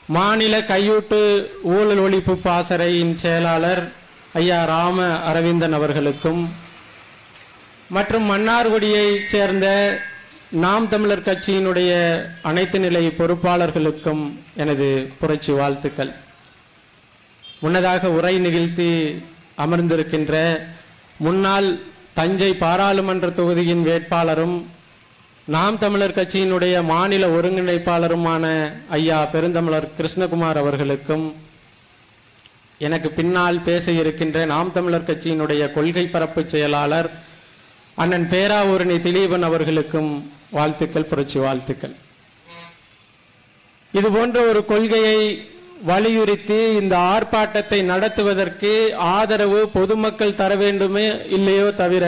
மாநில கையூட்டு ஊழல் ஒழிப்பு பாசறையின் செயலாளர் ஐயா ராம அரவிந்தன் அவர்களுக்கும் மற்றும் மன்னார்குடியைச் சேர்ந்த நாம் தமிழர் கட்சியினுடைய அனைத்து நிலை பொறுப்பாளர்களுக்கும் எனது புரட்சி வாழ்த்துக்கள் முன்னதாக உரை நிகழ்த்தி அமர்ந்திருக்கின்ற முன்னாள் தஞ்சை பாராளுமன்ற தொகுதியின் வேட்பாளரும் நாம் தமிழர் கட்சியினுடைய மாநில ஒருங்கிணைப்பாளருமான ஐயா பெருந்தமிழர் கிருஷ்ணகுமார் அவர்களுக்கும் எனக்கு பின்னால் பேச இருக்கின்ற நாம் தமிழர் கட்சியினுடைய கொள்கை பரப்பு செயலாளர் அண்ணன் பேராவூரணி திலீபன் அவர்களுக்கும் வாழ்த்துக்கள் புரட்சி வாழ்த்துக்கள் இது போன்ற ஒரு கொள்கையை வலியுறுத்தி இந்த ஆர்ப்பாட்டத்தை நடத்துவதற்கு ஆதரவு பொதுமக்கள் தர வேண்டுமே இல்லையோ தவிர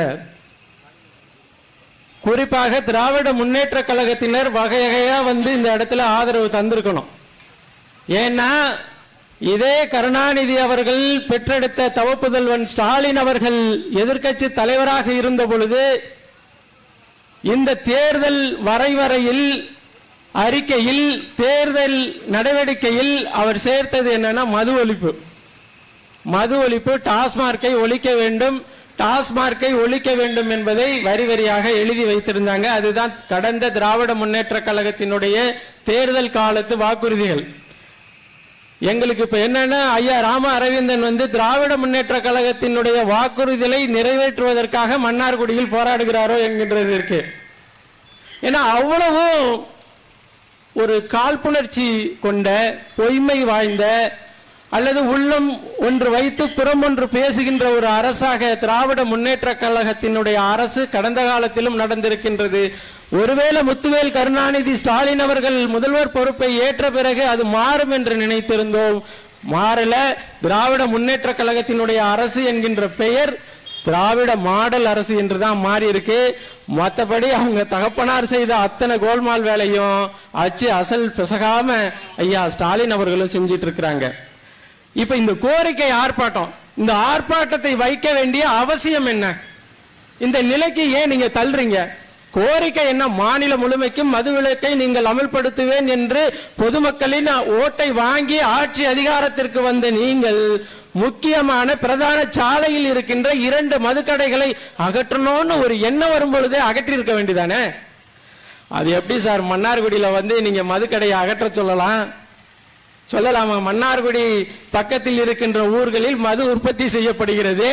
குறிப்பாக திராவிட முன்னேற்ற கழகத்தினர் வகை வகையா வந்து இந்த இடத்துல ஆதரவு தந்திருக்கணும் ஏன்னா இதே கருணாநிதி அவர்கள் பெற்றெடுத்த தவப்புதல்வன் ஸ்டாலின் அவர்கள் எதிர்க்கட்சி தலைவராக இருந்த பொழுது இந்த தேர்தல் வரைவரையில் அறிக்கையில் தேர்தல் நடவடிக்கையில் அவர் சேர்த்தது என்னன்னா மது ஒழிப்பு மது ஒழிப்பு டாஸ்மார்க்கை ஒழிக்க வேண்டும் டாஸ்மார்க்கை ஒழிக்க வேண்டும் என்பதை வரி வரியாக எழுதி வைத்திருந்தாங்க அதுதான் கடந்த திராவிட முன்னேற்ற கழகத்தினுடைய தேர்தல் காலத்து வாக்குறுதிகள் எங்களுக்கு இப்ப என்னன்னா ஐயா ராம அரவிந்தன் வந்து திராவிட முன்னேற்ற கழகத்தினுடைய வாக்குறுதிகளை நிறைவேற்றுவதற்காக மன்னார்குடியில் போராடுகிறாரோ என்கின்றது இருக்கு ஏன்னா அவ்வளவும் ஒரு காழ்ப்புணர்ச்சி கொண்ட பொய்மை வாய்ந்த அல்லது உள்ளம் ஒன்று வைத்து புறம் ஒன்று பேசுகின்ற ஒரு அரசாக திராவிட முன்னேற்ற கழகத்தினுடைய அரசு கடந்த காலத்திலும் நடந்திருக்கின்றது ஒருவேளை முத்துவேல் கருணாநிதி ஸ்டாலின் அவர்கள் முதல்வர் பொறுப்பை ஏற்ற பிறகு அது மாறும் என்று நினைத்திருந்தோம் மாறல திராவிட முன்னேற்ற கழகத்தினுடைய அரசு என்கின்ற பெயர் திராவிட மாடல் அரசு என்று தான் மாறி இருக்கு மற்றபடி அவங்க தகப்பனார் செய்த அத்தனை கோல்மால் வேலையும் அச்சு அசல் பிசகாம ஐயா ஸ்டாலின் அவர்களும் செஞ்சிட்டு இருக்கிறாங்க இப்ப இந்த கோரிக்கை ஆர்ப்பாட்டம் இந்த ஆர்ப்பாட்டத்தை வைக்க வேண்டிய அவசியம் என்ன இந்த நிலைக்கு ஏன் நீங்க தள்ளுறீங்க கோரிக்கை என்ன மாநிலம் முழுமைக்கும் மதுவிலக்கை நீங்கள் அமல்படுத்துவேன் என்று பொதுமக்களின் ஓட்டை வாங்கி ஆட்சி அதிகாரத்திற்கு வந்த நீங்கள் முக்கியமான பிரதான சாலையில் இருக்கின்ற இரண்டு மதுக்கடைகளை அகற்றணும்னு ஒரு எண்ணம் வரும் பொழுதே அகற்றி இருக்க வேண்டியதானே அது எப்படி சார் மன்னார்குடியில வந்து நீங்க மதுக்கடையை அகற்ற சொல்லலாம் சொல்லலாமா மன்னார்குடி பக்கத்தில் இருக்கின்ற ஊர்களில் மது உற்பத்தி செய்யப்படுகிறது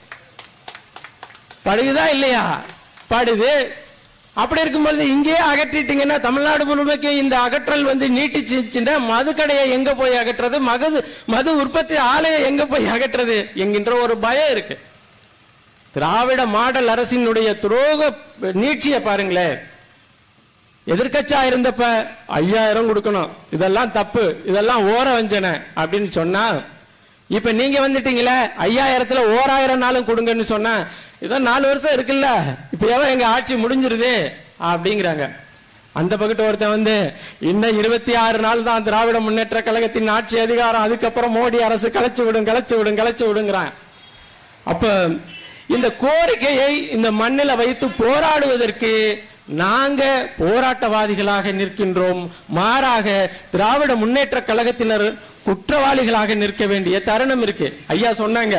படுகுதா இல்லையா படுது அப்படி இருக்கும்போது இங்கேயே அகற்றிட்டீங்கன்னா தமிழ்நாடு முழுமைக்கு இந்த அகற்றல் வந்து நீட்டிச்சுன்னா மது கடையை எங்க போய் அகற்றுறது மகது மது உற்பத்தி ஆலையை எங்க போய் அகற்றுறது என்கின்ற ஒரு பயம் இருக்கு திராவிட மாடல் அரசினுடைய துரோக நீட்சியை பாருங்களேன் எதிர்க்கட்சியா இருந்தப்ப ஐயாயிரம் கொடுக்கணும் இதெல்லாம் தப்பு இதெல்லாம் ஓர வஞ்சனை அப்படின்னு சொன்னா இப்ப நீங்க வந்துட்டீங்களே ஐயாயிரத்துல ஓராயிரம் நாளும் கொடுங்கன்னு சொன்னா இதான் நாலு வருஷம் இருக்குல்ல இப்ப எவன் எங்க ஆட்சி முடிஞ்சிருது அப்படிங்கிறாங்க அந்த பக்கத்து ஒருத்தன் வந்து இன்னும் இருபத்தி ஆறு நாள் தான் திராவிட முன்னேற்ற கழகத்தின் ஆட்சி அதிகாரம் அதுக்கப்புறம் மோடி அரசு கலைச்சு விடும் கலைச்சு விடும் கலைச்சு விடுங்கிறான் அப்ப இந்த கோரிக்கையை இந்த மண்ணில் வைத்து போராடுவதற்கு நாங்க போராட்டவாதிகளாக நிற்கின்றோம் மாறாக திராவிட முன்னேற்ற கழகத்தினர் குற்றவாளிகளாக நிற்க வேண்டிய தருணம் இருக்கு ஐயா சொன்னாங்க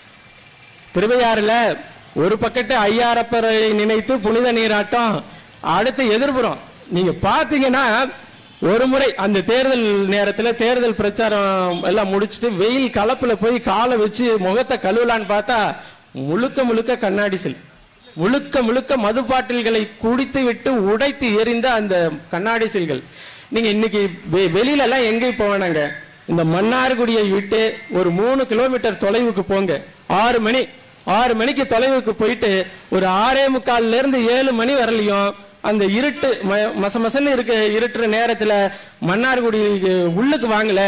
திருவையாறுல ஒரு பக்கத்து ஐயாரப்பரை நினைத்து புனித நீராட்டம் அடுத்து எதிர்ப்புறம் நீங்க பாத்தீங்கன்னா ஒரு முறை அந்த தேர்தல் நேரத்துல தேர்தல் பிரச்சாரம் எல்லாம் முடிச்சிட்டு வெயில் கலப்புல போய் காலை வச்சு முகத்தை கழுவலான்னு பார்த்தா முழுக்க முழுக்க கண்ணாடி செல் முழுக்க முழுக்க மது பாட்டில்களை குடித்து விட்டு உடைத்து எரிந்த அந்த கண்ணாடி செல்கள் நீங்க இன்னைக்கு வெ- வெளியில எல்லாம் எங்க போவேனாங்க இந்த மன்னார்குடியை விட்டு ஒரு மூணு கிலோமீட்டர் தொலைவுக்கு போங்க ஆறு மணி ஆறு மணிக்கு தொலைவுக்கு போயிட்டு ஒரு ஆறே முக்கால்ல இருந்து ஏழு மணி வரலையும் அந்த இருட்டு ம- மசமசன்னு இருக்க இருட்டுற நேரத்துல மன்னார்குடி உள்ளுக்கு வாங்கல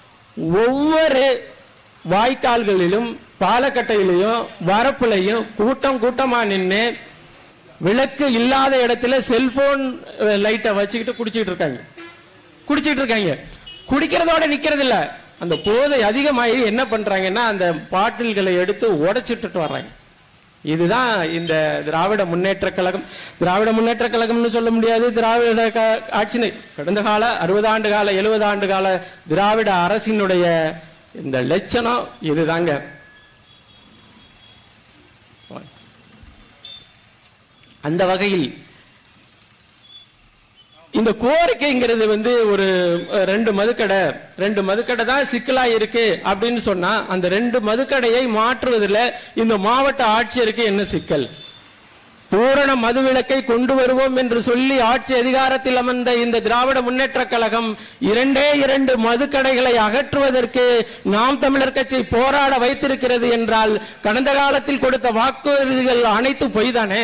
ஒவ்வொரு வாய்க்கால்களிலும் பாலக்கட்டையிலையும் வரப்புலையும் கூட்டம் கூட்டமா நின்று விளக்கு இல்லாத இடத்துல செல்போன் லைட்டை வச்சுக்கிட்டு குடிச்சிட்டு இருக்காங்க குடிச்சிட்டு இருக்காங்க குடிக்கிறதோட நிக்கிறது இல்ல அந்த போதை அதிகமாகி என்ன பண்றாங்கன்னா அந்த பாட்டில்களை எடுத்து உடைச்சிட்டு வர்றாங்க இதுதான் இந்த திராவிட முன்னேற்ற கழகம் திராவிட முன்னேற்ற கழகம்னு சொல்ல முடியாது திராவிட க- ஆட்சினை கடந்த கால அறுபது ஆண்டு கால எழுபது ஆண்டு கால திராவிட அரசினுடைய இந்த லட்சணம் இதுதாங்க அந்த வகையில் இந்த கோரிக்கைங்கிறது வந்து ஒரு அஹ், ரெண்டு மதுக்கடை ரெண்டு மதுக்கடை தான் சிக்கலா இருக்கு அப்படின்னு சொன்னா அந்த ரெண்டு மதுக்கடையை மாற்றுவதில் இந்த மாவட்ட ஆட்சியருக்கு என்ன சிக்கல் பூரண மதுவிலக்கை கொண்டு வருவோம் என்று சொல்லி ஆட்சி அதிகாரத்தில் அமர்ந்த இந்த திராவிட முன்னேற்ற கழகம் இரண்டே இரண்டு மதுக்கடைகளை அகற்றுவதற்கு நாம் தமிழர் கட்சி போராட வைத்திருக்கிறது என்றால் கடந்த காலத்தில் கொடுத்த வாக்குறுதிகள் அனைத்து பொய் தானே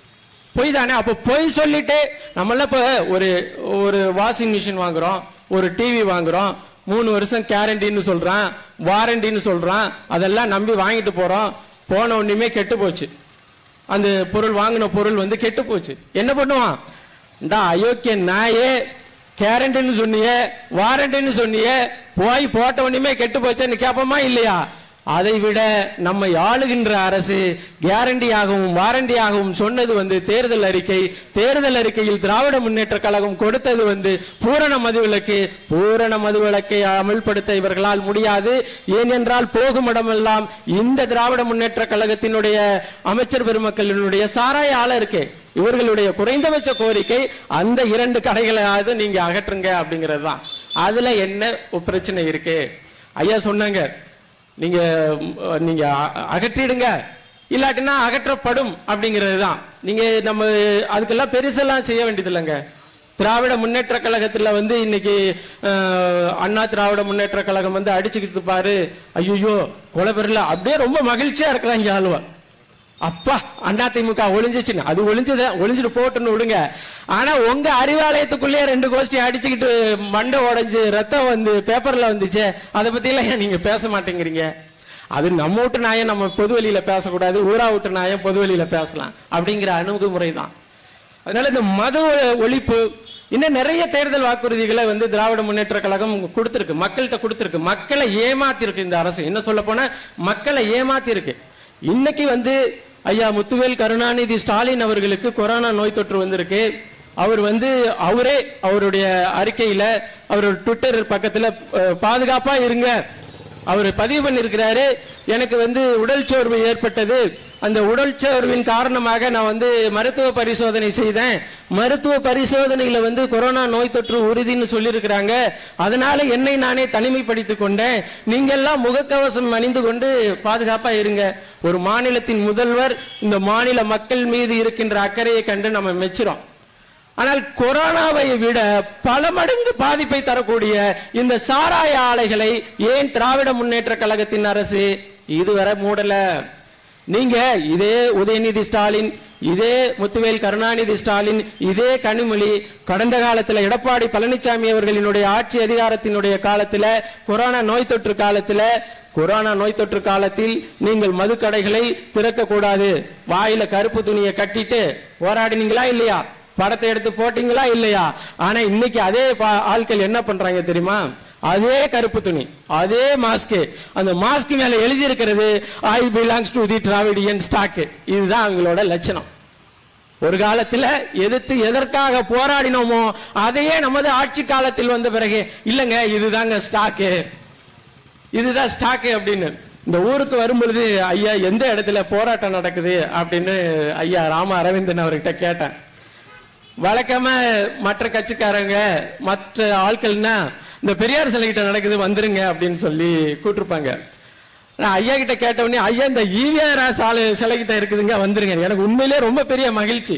பொய் தானே அப்ப பொய் சொல்லிட்டு நம்மள இப்ப ஒரு ஒரு வாஷிங் மிஷின் வாங்குறோம் ஒரு டிவி வாங்குறோம் மூணு வருஷம் கேரண்டின்னு சொல்றான் வாரண்டின்னு சொல்றான் அதெல்லாம் நம்பி வாங்கிட்டு போறோம் போன உடனே கெட்டு போச்சு அந்த பொருள் வாங்கின பொருள் வந்து கெட்டு போச்சு என்ன பண்ணுவான் இந்த அயோக்கிய நாயே கேரண்டின்னு சொன்னியே வாரண்டின்னு சொன்னியே போய் போட்ட உடனே கெட்டு போச்சேன்னு கேட்போமா இல்லையா அதை விட நம்மை ஆளுகின்ற அரசு கேரண்டியாகவும் வாரண்டியாகவும் சொன்னது வந்து தேர்தல் அறிக்கை தேர்தல் அறிக்கையில் திராவிட முன்னேற்ற கழகம் கொடுத்தது வந்து பூரண மதுவிலக்கு பூரண மதுவிலக்கை அமல்படுத்த இவர்களால் முடியாது ஏனென்றால் போகும் இடமெல்லாம் இந்த திராவிட முன்னேற்ற கழகத்தினுடைய அமைச்சர் பெருமக்களினுடைய சாராய ஆள இருக்கு இவர்களுடைய குறைந்தபட்ச கோரிக்கை அந்த இரண்டு கடைகளையாவது நீங்க அகற்றுங்க அப்படிங்கிறது தான் அதுல என்ன பிரச்சனை இருக்கு ஐயா சொன்னாங்க நீங்க ம், நீங்க அ- அகற்றிடுங்க இல்லாட்டினா அகற்றப்படும் அப்படிங்கிறது தான் நீங்க நம்ம அதுக்கெல்லாம் பெருசெல்லாம் செய்ய வேண்டியது இல்லைங்க திராவிட முன்னேற்ற கழகத்துல வந்து இன்னைக்கு அஹ், அண்ணா திராவிட முன்னேற்ற கழகம் வந்து அடிச்சுக்கிட்டு பாரு ஐயோ கொலைபெறல அப்படியே ரொம்ப மகிழ்ச்சியா இருக்கிறாங்க ஆளுவா அப்பா அதிமுக ஒளிஞ்சிச்சுன்னு அது ஒளிஞ்சத ஒளிஞ்சிட்டு போட்டுன்னு விடுங்க ஆனா உங்க அறிவாலயத்துக்குள்ளேயே ரெண்டு கோஷ்டி அடிச்சுக்கிட்டு மண்டை உடைஞ்சு ரத்தம் வந்து பேப்பர்ல வந்துச்சே அதை பத்தி எல்லாம் ஏன் நீங்க பேச மாட்டேங்கிறீங்க அது நம்ம வீட்டு நாயம் நம்ம பொது வெளியில பேசக்கூடாது ஊரா விட்டு நாயம் பொது வெளியில பேசலாம் அப்படிங்கிற அணுகுமுறை தான் அதனால இந்த மது ஒழிப்பு இன்னும் நிறைய தேர்தல் வாக்குறுதிகளை வந்து திராவிட முன்னேற்ற கழகம் கொடுத்திருக்கு மக்கள்கிட்ட கொடுத்திருக்கு மக்களை ஏமாத்திருக்கு இந்த அரசு என்ன சொல்ல போனா மக்களை ஏமாத்திருக்கு இன்னைக்கு வந்து ஐயா முத்துவேல் கருணாநிதி ஸ்டாலின் அவர்களுக்கு கொரோனா நோய் தொற்று வந்திருக்கு அவர் வந்து அவரே அவருடைய அறிக்கையில அவர் ட்விட்டர் பக்கத்துல அஹ், பாதுகாப்பா இருங்க அவர் பதிவு பண்ணிருக்கிறாரு எனக்கு வந்து உடல் சோர்வு ஏற்பட்டது அந்த உடல் சோர்வின் காரணமாக நான் வந்து மருத்துவ பரிசோதனை செய்தேன் மருத்துவ பரிசோதனையில வந்து கொரோனா நோய் தொற்று உறுதின்னு சொல்லியிருக்கிறாங்க அதனால என்னை நானே தனிமைப்படுத்திக் கொண்டேன் நீங்க எல்லாம் முகக்கவசம் அணிந்து கொண்டு பாதுகாப்பா இருங்க ஒரு மாநிலத்தின் முதல்வர் இந்த மாநில மக்கள் மீது இருக்கின்ற அக்கறையை கண்டு நம்ம மெச்சுறோம் ஆனால் கொரோனாவை விட பல மடங்கு பாதிப்பை தரக்கூடிய இந்த சாராய ஆலைகளை ஏன் திராவிட முன்னேற்ற கழகத்தின் அரசு இதுவரை மூடல நீங்க இதே உதயநிதி ஸ்டாலின் இதே முத்துவேல் கருணாநிதி ஸ்டாலின் இதே கனிமொழி கடந்த காலத்துல எடப்பாடி பழனிசாமி அவர்களினுடைய ஆட்சி அதிகாரத்தினுடைய காலத்துல கொரோனா நோய் தொற்று காலத்துல கொரோனா நோய் தொற்று காலத்தில் நீங்கள் மதுக்கடைகளை திறக்க கூடாது வாயில கருப்பு துணியை கட்டிட்டு போராடினீங்களா இல்லையா படத்தை எடுத்து போட்டீங்களா இல்லையா ஆனா இன்னைக்கு அதே பா- ஆட்கள் என்ன பண்றாங்க தெரியுமா அதே கருப்பு துணி அதே மாஸ்க் அந்த மாஸ்க் மேல எழுதி இருக்கிறது I belongs to the Dravidian stock இதுதான் அவங்களோட லட்சணம் ஒரு காலத்துல எதிர்த்து எதற்காக போராடினோமோ அதையே நமது ஆட்சி காலத்தில் வந்த பிறகு இல்லங்க இதுதாங்க ஸ்டாக்கு இதுதான் ஸ்டாக்கு அப்படின்னு இந்த ஊருக்கு வரும்பொழுது ஐயா எந்த இடத்துல போராட்டம் நடக்குது அப்படின்னு ஐயா ராம அரவிந்தன் அவர்கிட்ட கேட்டேன் வழக்கமா மற்ற கட்சிக்காரங்க மற்ற ஆட்கள்னா இந்த பெரியார் சிலை கிட்ட நடக்குது வந்துருங்க அப்படின்னு சொல்லி கூட்டிருப்பாங்க நான் ஐயா கிட்ட கேட்ட உடனே ஐயா இந்த ஈவிஆர் சாலை சிலை கிட்ட இருக்குதுங்க வந்துருங்க எனக்கு உண்மையிலே ரொம்ப பெரிய மகிழ்ச்சி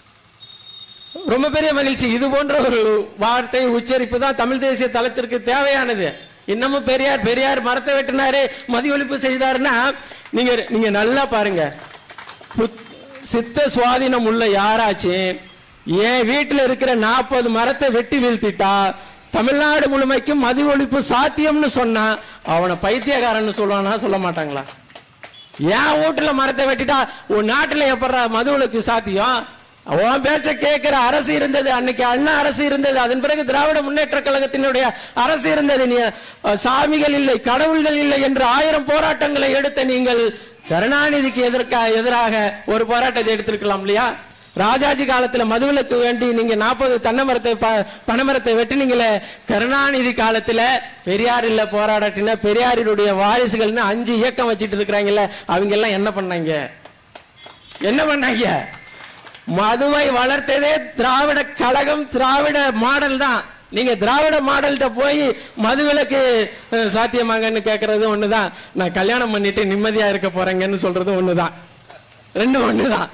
ரொம்ப பெரிய மகிழ்ச்சி இது போன்ற ஒரு வார்த்தை உச்சரிப்பு தான் தமிழ் தேசிய தளத்திற்கு தேவையானது இன்னமும் பெரியார் பெரியார் மரத்தை வெட்டினாரு மதி ஒழிப்பு செய்தாருன்னா நீங்க நீங்க நல்லா பாருங்க புத்- சித்த சுவாதீனம் உள்ள யாராச்சும் என் வீட்டுல இருக்கிற நாற்பது மரத்தை வெட்டி வீழ்த்திட்டா தமிழ்நாடு முழுமைக்கும் மது ஒழிப்பு சாத்தியம்னு சொன்னா அவனை பைத்தியக்காரன்னு சொல்லுவானா சொல்ல மாட்டாங்களா என் வீட்டுல மரத்தை வெட்டிட்டா உன் நாட்டுல எப்படா மதுவிலக்கு சாத்தியம் உன் பேச்ச கேட்கிற அரசு இருந்தது அன்னைக்கு அண்ணா அரசு இருந்தது அதன் பிறகு திராவிட முன்னேற்ற கழகத்தினுடைய அரசு இருந்தது நீ அஹ், சாமிகள் இல்லை கடவுள்கள் இல்லை என்று ஆயிரம் போராட்டங்களை எடுத்த நீங்கள் கருணாநிதிக்கு எதிர்க்கா எதிராக ஒரு போராட்டத்தை எடுத்திருக்கலாம் இல்லையா ராஜாஜி காலத்துல மதுவிலக்கு வேண்டி நீங்க நாற்பது தென்னை மரத்தை ப- பனைமரத்தை வெட்டினீங்களே கருணாநிதி காலத்துல பெரியார் இல்ல போராடட்டின பெரியாரினுடைய வாரிசுகள்னு அஞ்சு இயக்கம் வச்சிட்டு இருக்கிறாங்கல்ல அவங்க எல்லாம் என்ன பண்ணாங்க என்ன பண்ணாங்க மதுவை வளர்த்ததே திராவிட கழகம் திராவிட மாடல் தான் நீங்க திராவிட மாடல்கிட்ட போய் மதுவிலக்கு அஹ், சாத்தியமாங்கன்னு கேட்கறது ஒண்ணுதான் நான் கல்யாணம் பண்ணிட்டு நிம்மதியா இருக்க போறேங்கன்னு சொல்றது ஒண்ணுதான் ரெண்டும் ஒண்ணுதான்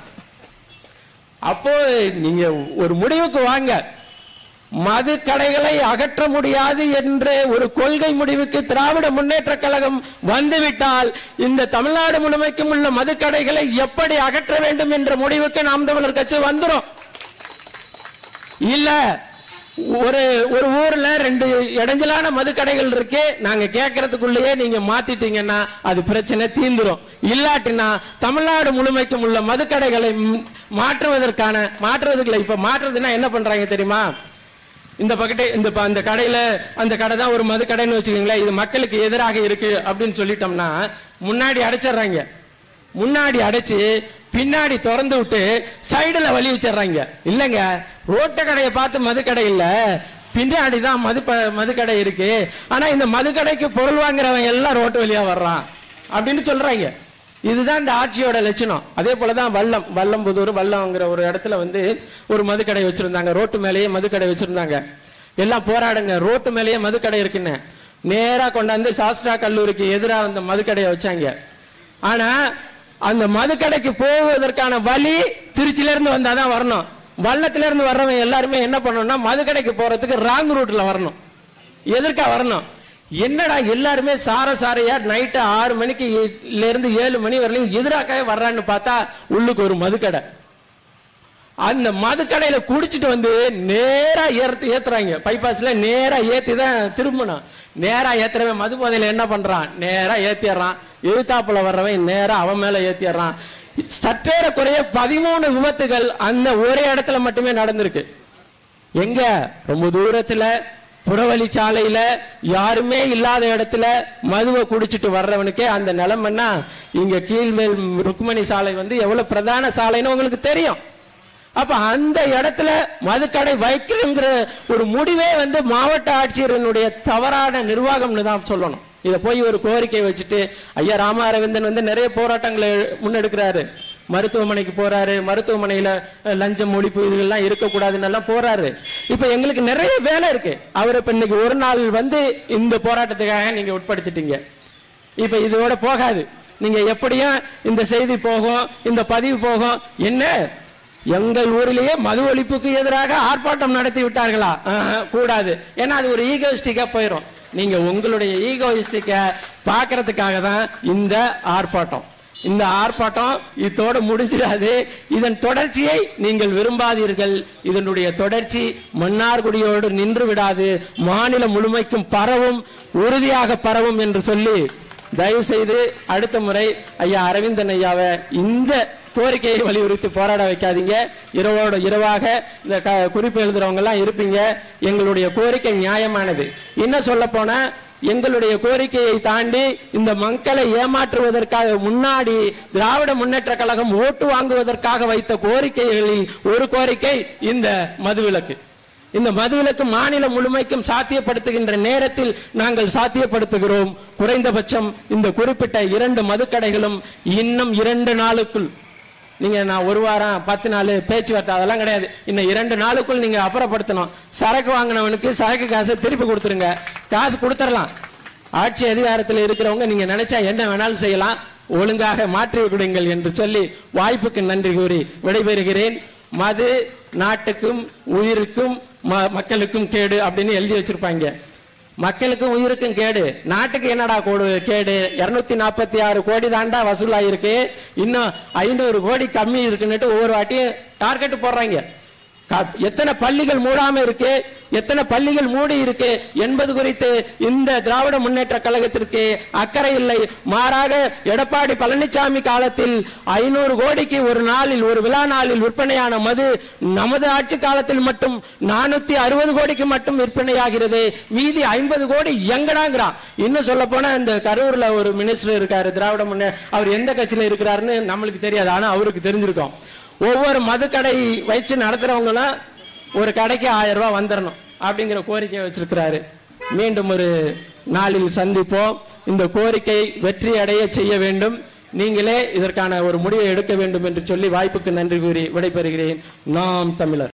அப்போ நீங்க ஒரு முடிவுக்கு வாங்க மது கடைகளை அகற்ற முடியாது என்ற ஒரு கொள்கை முடிவுக்கு திராவிட முன்னேற்ற கழகம் வந்துவிட்டால் இந்த தமிழ்நாடு முழுமைக்கும் உள்ள மது கடைகளை எப்படி அகற்ற வேண்டும் என்ற முடிவுக்கு நாம் தமிழர் கட்சி வந்துரும் இல்ல ஒரு ஒரு ஊர்ல ரெண்டு இடைஞ்சலான மது கடைகள் இருக்கு நாங்க கேட்கறதுக்குள்ளேயே நீங்க மாத்திட்டீங்கன்னா அது பிரச்சனை தீந்துரும் இல்லாட்டினா தமிழ்நாடு முழுமைக்கும் உள்ள மது கடைகளை ம்- மாற்றுவதற்கான மாற்றுவதற்கு இப்ப மாற்றுறதுன்னா என்ன பண்றாங்க தெரியுமா இந்த பக்கெட்டு இந்த ப- அந்த கடையில அந்த கடை தான் ஒரு மது கடைன்னு வச்சுக்கோங்களேன் இது மக்களுக்கு எதிராக இருக்கு அப்படின்னு சொல்லிட்டோம்னா முன்னாடி அடைச்சிடுறாங்க முன்னாடி அடைச்சு பின்னாடி திறந்து விட்டு சைடுல வழி வச்சிடுறாங்க இல்லங்க ரோட்டு கடையை பார்த்து மது கடை இல்ல பின்னாடி தான் மது ப- மது கடை இருக்கு ஆனா இந்த மது கடைக்கு பொருள் வாங்குறவன் எல்லாம் ரோட்டு வழியா வர்றான் அப்படின்னு சொல்றாங்க இதுதான் இந்த ஆட்சியோட லட்சணம் அதே போலதான் வல்லம் வல்லம்புதூர் வல்லம்ங்கிற ஒரு இடத்துல வந்து ஒரு மதுக்கடை வச்சிருந்தாங்க ரோட்டு மேலேயே மதுக்கடை வச்சிருந்தாங்க எல்லாம் போராடுங்க ரோட்டு மேலேயே மதுக்கடை இருக்குன்னு நேரா கொண்டாந்து சாஸ்திரா கல்லூரிக்கு எதிராக அந்த மதுக்கடையை வச்சாங்க ஆனா அந்த மதுக்கடைக்கு போவதற்கான வழி திருச்சியில இருந்து வந்தாதான் வரணும் வல்லத்துல இருந்து வர்றவன் எல்லாருமே என்ன பண்ணணும்னா மதுக்கடைக்கு போறதுக்கு ராங் ரூட்ல வரணும் எதற்கா வரணும் என்னடா எல்லாருமே சார சாரையா நைட்டு ஆறு மணிக்கு ல இருந்து ஏழு மணி வரையிலும் எதிராக வர்றான்னு பார்த்தா உள்ளுக்கு ஒரு மதுக்கடை அந்த மதுக்கடையில குடிச்சிட்டு வந்து நேரா ஏத்து ஏத்துறாங்க பைபாஸ்ல நேரா ஏத்தி தான் திரும்பணும் நேரா ஏத்துறவன் மது போதையில என்ன பண்றான் நேரா ஏத்திடுறான் எழுத்தாப்புல வர்றவன் நேரா அவன் மேல ஏத்திடுறான் சற்றேற குறைய பதிமூணு விபத்துகள் அந்த ஒரே இடத்துல மட்டுமே நடந்திருக்கு எங்க ரொம்ப தூரத்துல புறவழி சாலையில யாருமே இல்லாத இடத்துல மதுவை குடிச்சிட்டு வர்றவனுக்கே அந்த நிலைமைன்னா இங்க கீழ்மேல் ருக்மணி சாலை வந்து எவ்வளவு பிரதான சாலைன்னு உங்களுக்கு தெரியும் அப்ப அந்த இடத்துல மதுக்கடை வைக்கணுங்கிற ஒரு முடிவே வந்து மாவட்ட ஆட்சியரினுடைய தவறான நிர்வாகம்னு தான் சொல்லணும் இத போய் ஒரு கோரிக்கை வச்சுட்டு ஐயா ராம அரவிந்தன் வந்து நிறைய போராட்டங்களை முன்னெடுக்கிறாரு மருத்துவமனைக்கு போறாரு மருத்துவமனையில அஹ், லஞ்சம் ஒழிப்பு இதெல்லாம் இருக்கக்கூடாதுன்னு எல்லாம் போறாரு இப்ப எங்களுக்கு நிறைய வேலை இருக்கு அவர் இப்ப இன்னைக்கு ஒரு நாள் வந்து இந்த போராட்டத்துக்காக நீங்க உட்படுத்திட்டீங்க இப்ப இதோட போகாது நீங்க எப்படியும் இந்த செய்தி போகும் இந்த பதிவு போகும் என்ன எங்கள் ஊரிலேயே மது ஒழிப்புக்கு எதிராக ஆர்ப்பாட்டம் நடத்தி விட்டார்களா ஆஹா, கூடாது ஏன்னா அது ஒரு ஈகோயிஸ்டிக்கா போயிடும் நீங்க உங்களுடைய ஈகோயிஸ்டிக்க பாக்குறதுக்காக தான் இந்த ஆர்ப்பாட்டம் இந்த ஆர்ப்பாட்டம் இதோட முடிஞ்சிடாது இதன் தொடர்ச்சியை நீங்கள் விரும்பாதீர்கள் இதனுடைய தொடர்ச்சி மன்னார்குடியோடு நின்று விடாது மாநிலம் முழுமைக்கும் பரவும் உறுதியாக பரவும் என்று சொல்லி தயவு செய்து அடுத்த முறை ஐயா அரவிந்தன் ஐயாவை இந்த கோரிக்கையை வலியுறுத்தி போராட வைக்காதீங்க இரவோட இரவாக இந்த க- குறிப்பு எழுதுறவங்க எல்லாம் இருப்பீங்க எங்களுடைய கோரிக்கை நியாயமானது என்ன சொல்ல போனா எங்களுடைய கோரிக்கையை தாண்டி இந்த மக்களை ஏமாற்றுவதற்காக முன்னாடி திராவிட முன்னேற்ற கழகம் ஓட்டு வாங்குவதற்காக வைத்த கோரிக்கைகளில் ஒரு கோரிக்கை இந்த மதுவிலக்கு இந்த மதுவிலக்கு மாநிலம் முழுமைக்கும் சாத்தியப்படுத்துகின்ற நேரத்தில் நாங்கள் சாத்தியப்படுத்துகிறோம் குறைந்தபட்சம் இந்த குறிப்பிட்ட இரண்டு மதுக்கடைகளும் இன்னும் இரண்டு நாளுக்குள் நீங்க நான் ஒரு வாரம் பத்து நாள் பேச்சுவார்த்தை அதெல்லாம் கிடையாது இன்னும் இரண்டு நாளுக்குள் நீங்க அப்புறப்படுத்தணும் சரக்கு வாங்கினவனுக்கு சரக்கு காசை திருப்பி கொடுத்துருங்க காசு கொடுத்துடலாம் ஆட்சி அதிகாரத்தில் இருக்கிறவங்க நீங்க நினைச்சா என்ன வேணாலும் செய்யலாம் ஒழுங்காக மாற்றி விடுங்கள் என்று சொல்லி வாய்ப்புக்கு நன்றி கூறி விடைபெறுகிறேன் மது நாட்டுக்கும் உயிருக்கும் ம- மக்களுக்கும் கேடு அப்படின்னு எழுதி வச்சிருப்பாங்க மக்களுக்கும் உயிருக்கும் கேடு நாட்டுக்கு என்னடா கோடு கேடு இருநூத்தி நாற்பத்தி ஆறு கோடி தாண்டா வசூலாயிருக்கு இன்னும் ஐநூறு கோடி கம்மி இருக்குன்னுட்டு ஒவ்வொரு வாட்டியும் டார்கெட் போடுறாங்க கா- எத்தனை பள்ளிகள் மூடாம இருக்கு எத்தனை பள்ளிகள் மூடி இருக்கு என்பது குறித்து இந்த திராவிட முன்னேற்ற கழகத்திற்கு அக்கறை இல்லை மாறாக எடப்பாடி பழனிசாமி காலத்தில் ஐநூறு கோடிக்கு ஒரு நாளில் ஒரு விழா நாளில் விற்பனையான மது நமது ஆட்சி காலத்தில் மட்டும் நானூத்தி அறுபது கோடிக்கு மட்டும் விற்பனையாகிறது மீதி ஐம்பது கோடி எங்கடாங்கிறான் இன்னும் சொல்ல போனா இந்த கரூர்ல ஒரு மினிஸ்டர் இருக்காரு திராவிட முன்னே அவர் எந்த கட்சியில இருக்கிறாருன்னு நம்மளுக்கு தெரியாது ஆனா அவருக்கு தெரிஞ்சிருக்கும் ஒவ்வொரு மதுக்கடை வச்சு நடத்துறவங்களும் ஒரு கடைக்கு ஆயிரம் ரூபாய் வந்துடணும் அப்படிங்கிற கோரிக்கையை வச்சிருக்கிறாரு மீண்டும் ஒரு நாளில் சந்திப்போம் இந்த கோரிக்கை வெற்றி அடைய செய்ய வேண்டும் நீங்களே இதற்கான ஒரு முடிவை எடுக்க வேண்டும் என்று சொல்லி வாய்ப்புக்கு நன்றி கூறி விடைபெறுகிறேன் நாம் தமிழர்